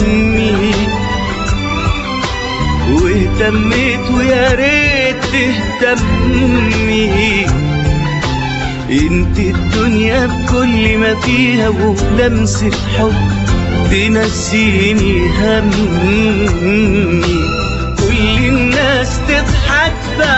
همي واهتميت ويا ريت تهتمي انت الدنيا بكل ما فيها ولمسة حب تنسيني همي كل الناس تضحك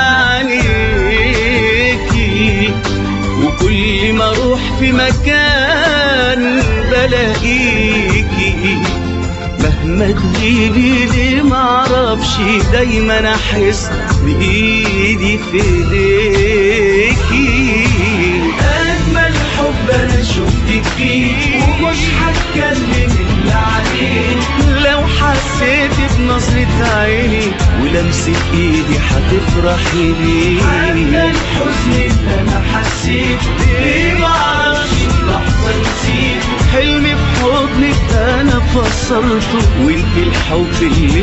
بعينيكي وكل ما اروح في مكان بلاقيكي مهما تغيبي ليه معرفش دايما احس بايدي في ايديكي اجمل حب انا شفتك فيه ومش هتكلم الا عليه لو حسيت بنظرة عيني ولمسة ايدي هتفرحي ليه حتى الحزن اللي انا حسيت بيه معرفش لحظة نسيت حلمي في حضنك انا فسرته وانت الحب اللي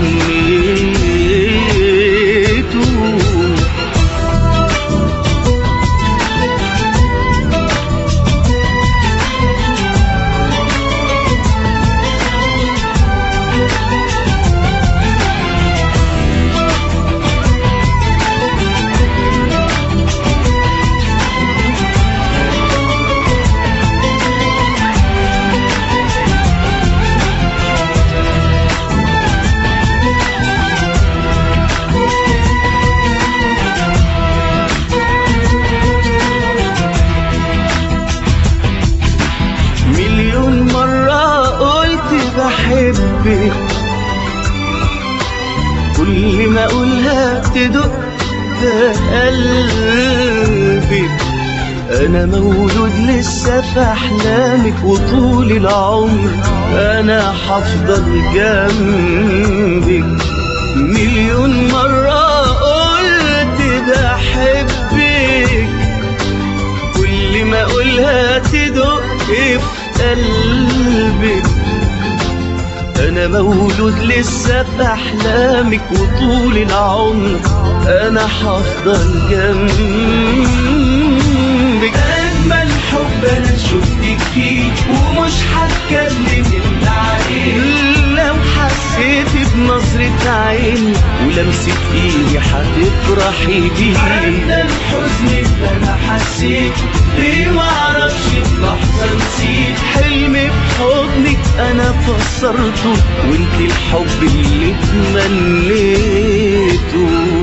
تمنيته مليون مرة قلت بحبك كل ما اقولها تدق في قلبي انا مولود لسه في احلامك وطول العمر انا هفضل جنبك مليون مرة قلت بحبك كل ما اقولها تدق في قلبك انا مولود لسه في احلامك وطول العمر انا هفضل جنبك اجمل حب انا شفتك فيه ومش هتكلم الا عليه لو حسيت بنظرة عيني ولمسة ايدي هتفرحي حتى بيه الحزن اللي انا حسيت بيه معرفش لحظة نسيت حلمي في حضنك انا فسرته وانت الحب اللي تمنيته